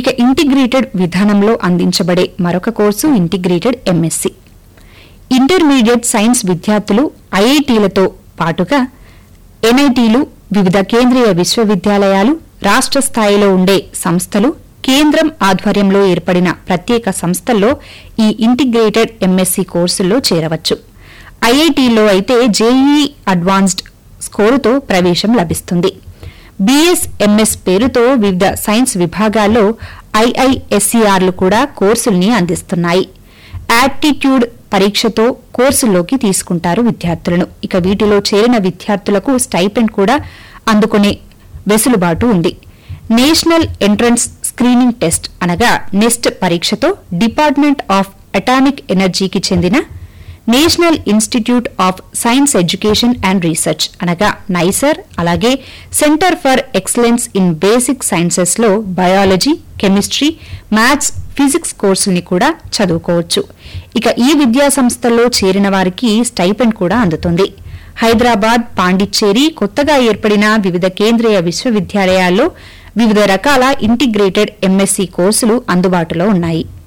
ఇక ఇంటిగ్రేటెడ్ విధానంలో అందించబడే మరొక course integrated M Sc intermediate science విద్యార్థులు ఐఐటీలతో పాటుగా ఎన్ఐటీలు వివిధ కేంద్రీయ విశ్వవిద్యాలయాలు రాష్ట్ర స్థాయిలో ఉండే సంస్థలు కేంద్రం ఆధ్వర్యంలో ఏర్పడిన ప్రత్యేక సంస్థల్లో ఈ ఇంటిగ్రేటెడ్ ఎంఎస్సి కోర్సుల్లో చేరవచ్చు ఐఐటీలో అయితే జేఈఈ అడ్వాన్స్డ్ స్కోరుతో ప్రవేశం లభిస్తుంది బీఎస్ ఎంఎస్ పేరుతో వివిధ సైన్స్ విభాగాల్లో ఐఐఎస్సీఆర్లు కూడా కోర్సుల్ని అందిస్తున్నాయి యాప్టిట్యూడ్ పరీక్షతో కోర్సుల్లోకి తీసుకుంటారు విద్యార్థులను ఇక వీటిలో చేరిన విద్యార్థులకు స్టైపెండ్ కూడా అందుకునే వెసులుబాటు ఉంది నేషనల్ ఎంట్రన్స్ స్క్రీనింగ్ టెస్ట్ అనగా నెస్ట్ పరీక్షతో డిపార్ట్మెంట్ ఆఫ్ అటామిక్ ఎనర్జీకి చెందిన national institute of science education and research అనగా నైసర్ అలాగే centre for excellence in basic sciences లో బయాలజీ కెమిస్ట్రీ మ్యాథ్స్ ఫిజిక్స్ కోర్సుల్ని కూడా చదువుకోవచ్చు ఇక ఈ విద్యా సంస్థల్లో చేరిన వారికి స్టైపెండ్ కూడా అందుతుంది హైదరాబాద్ పాండిచ్చేరి కొత్తగా ఏర్పడిన వివిధ కేంద్రీయ విశ్వవిద్యాలయాల్లో వివిధ రకాల ఇంటిగ్రేటెడ్ ఎంఎస్సీ కోర్సులు అందుబాటులో ఉన్నాయి